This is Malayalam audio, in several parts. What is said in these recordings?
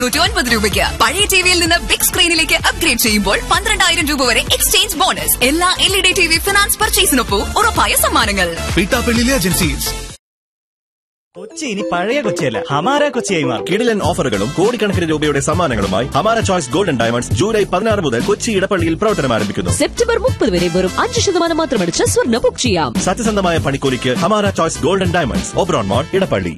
ഒൻപത് രൂപയ്ക്ക് പഴയ ടിവിയിൽ നിന്ന് ബിഗ് സ്ക്രീനിലേക്ക് അപ്ഗ്രേഡ് ചെയ്യുമ്പോൾ പന്ത്രണ്ടായിരം രൂപ വരെ എക്സ്ചേഞ്ച് ബോണസ് എല്ലാ L E D T V finance പർച്ചേസിനൊപ്പം ഉറപ്പായ സമ്മാനങ്ങൾ പീട്ടാപ്പള്ളിയിലെ ഏജൻസീസ് കൊച്ചി ഇനി പഴയ കൊച്ചിയല്ല ഹമാര കൊച്ചിയായി മാറും കിടിലൻ ഓഫറുകളും കോടിക്കണക്കിന് രൂപയുടെ സമ്മാനങ്ങളുമായി ഹമാര ചോയ്സ് ഗോൾഡൻ ഡയമണ്ട്സ് ജൂലൈ പതിനാറ് മുതൽ കൊച്ചി ഇടപ്പള്ളിയിൽ പ്രവർത്തനം ആരംഭിക്കുന്നു സെപ്റ്റംബർ മുപ്പത് വരെ വെറും അഞ്ച് ശതമാനം മാത്രമടിച്ച് സ്വർണ്ണ ബുക്ക് ചെയ്യാം സത്യസന്ധമായ പണിക്കൂലിക്ക് Hamara choice golden diamonds Oberon mall Edappally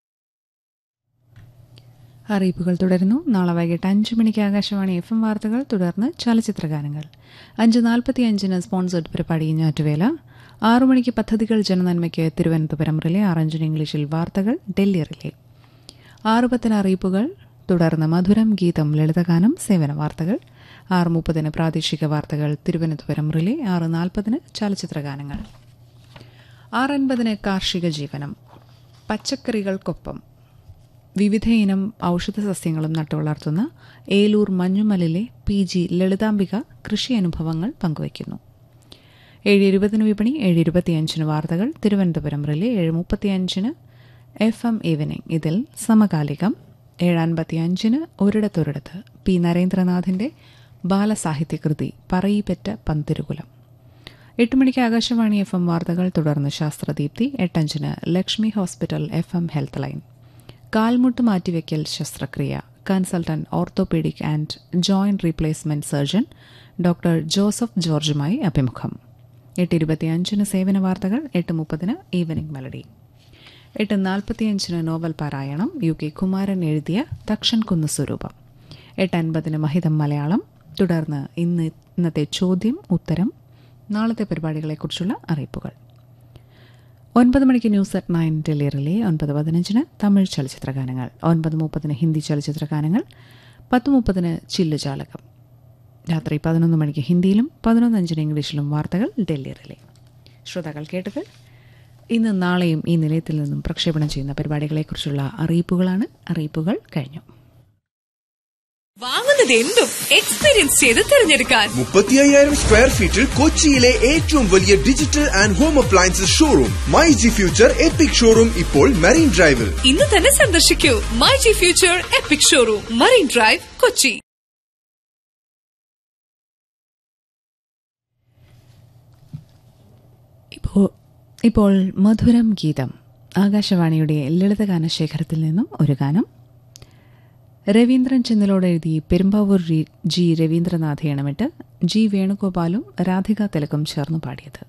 അറിയിപ്പുകൾ തുടരുന്നു നാളെ വൈകിട്ട് അഞ്ച് മണിക്ക് ആകാശവാണി എഫ് എം വാർത്തകൾ തുടർന്ന് ചലച്ചിത്ര ഗാനങ്ങൾ അഞ്ച് നാൽപ്പത്തി അഞ്ചിന് സ്പോൺസേഡ് പരിപാടി ഞാറ്റുവേല ആറു മണിക്ക് പദ്ധതികൾ ജനനന്മയ്ക്ക് തിരുവനന്തപുരം റിലേ ആറഞ്ചിന് ഇംഗ്ലീഷിൽ വാർത്തകൾ ഡൽഹി റിലേ ആറ് പത്തിന് അറിയിപ്പുകൾ തുടർന്ന് മധുരം ഗീതം ലളിതഗാനം സേവന വാർത്തകൾ ആറ് മുപ്പതിന് പ്രാദേശിക വാർത്തകൾ തിരുവനന്തപുരം റിലേ ആറ് നാൽപ്പതിന് ചലച്ചിത്ര ഗാനങ്ങൾ ആറ് അൻപതിന് കാർഷിക ജീവനം പച്ചക്കറികൾക്കൊപ്പം വിവിധയിനം ഔഷധ സസ്യങ്ങളും നട്ടുവളർത്തുന്ന ഏലൂർ മഞ്ഞുമലിലെ പി ജി ലളിതാംബിക കൃഷി അനുഭവങ്ങൾ പങ്കുവയ്ക്കുന്നു ഏഴ് ഇരുപതിന് വിപണി ഏഴ് ഇരുപത്തിയഞ്ചിന് വാർത്തകൾ തിരുവനന്തപുരം റിലേ ഏഴ് മുപ്പത്തിയഞ്ചിന് എഫ് എം ഈവനിംഗ് ഇതിൽ സമകാലികം ഏഴ് അൻപത്തിയഞ്ചിന് ഒരിടത്തൊരിടത്ത് പി നരേന്ദ്രനാഥിന്റെ ബാലസാഹിത്യകൃതി പറയിപ്പറ്റ പന്തിരുകുലം എട്ട് മണിക്ക് ആകാശവാണി എഫ് എം വാർത്തകൾ തുടർന്ന് ശാസ്ത്രദീപ്തി എട്ടഞ്ചിന് Lakshmi hospital F M health line കാൽമുട്ട് മാറ്റിവെക്കൽ ശസ്ത്രക്രിയ consultant orthopaedic and joint replacement surgeon doctor Joseph ജോർജുമായി അഭിമുഖം എട്ട് ഇരുപത്തിയഞ്ചിന് സേവന വാർത്തകൾ എട്ട് മുപ്പതിന് ഈവനിംഗ് മെലഡി എട്ട് നാൽപ്പത്തിയഞ്ചിന് നോവൽ പാരായണം യു കെ കുമാരൻ എഴുതിയ തക്ഷൻ കുന്ന് സ്വരൂപം എട്ട് അൻപതിന് മഹിതം മലയാളം തുടർന്ന് ഇന്ന് ഇന്നത്തെ ചോദ്യം ഉത്തരം നാളത്തെ പരിപാടികളെക്കുറിച്ചുള്ള അറിയിപ്പുകൾ ഒൻപത് മണിക്ക് ന്യൂസ് അറ്റ് നയൻ ഡൽഹിയിലെ ഒൻപത് പതിനഞ്ചിന് തമിഴ് ചലച്ചിത്ര ഗാനങ്ങൾ ഒൻപത് മുപ്പതിന് ഹിന്ദി ചലച്ചിത്ര ഗാനങ്ങൾ പത്ത് മുപ്പതിന് ചില്ലുചാലകം രാത്രി പതിനൊന്ന് മണിക്ക് ഹിന്ദിയിലും പതിനൊന്നഞ്ചിന് ഇംഗ്ലീഷിലും വാർത്തകൾ ഡൽഹിയിലെ ശ്രോതാക്കൾ കേട്ടത് ഇന്ന് നാളെയും ഈ നിലയത്തിൽ നിന്നും പ്രക്ഷേപണം ചെയ്യുന്ന പരിപാടികളെക്കുറിച്ചുള്ള അറിയിപ്പുകളാണ് അറിയിപ്പുകൾ കഴിഞ്ഞു വാങ്ങുന്നത് എന്തും എക്സ്പീരിയൻസ് ചെയ്ത് തിരഞ്ഞെടുക്കാൻ മുപ്പത്തി അയ്യായിരം സ്ക്വയർ ഫീറ്റിൽ കൊച്ചിയിലെ ഏറ്റവും വലിയ digital and home appliances showroom my G future epic showroom ഇപ്പോൾ മറീൻ ഡ്രൈവിൽ ഇന്ന് തന്നെ സന്ദർശിക്കൂ my G future epic showroom marine drive Kochi ഇപ്പോൾ ഇപ്പോൾ മധുരം ഗീതം ആകാശവാണിയുടെ ലളിതഗാന ശേഖരത്തിൽ നിന്നും ഒരു ഗാനം രവീന്ദ്രൻ ചെന്നിലോട് എഴുതി പെരുമ്പാവൂർ രി- ജി രവീന്ദ്രനാഥ് ഈണമിട്ട് ജി വേണുഗോപാലും രാധിക തിലക്കും ചേർന്ന് പാടിയത്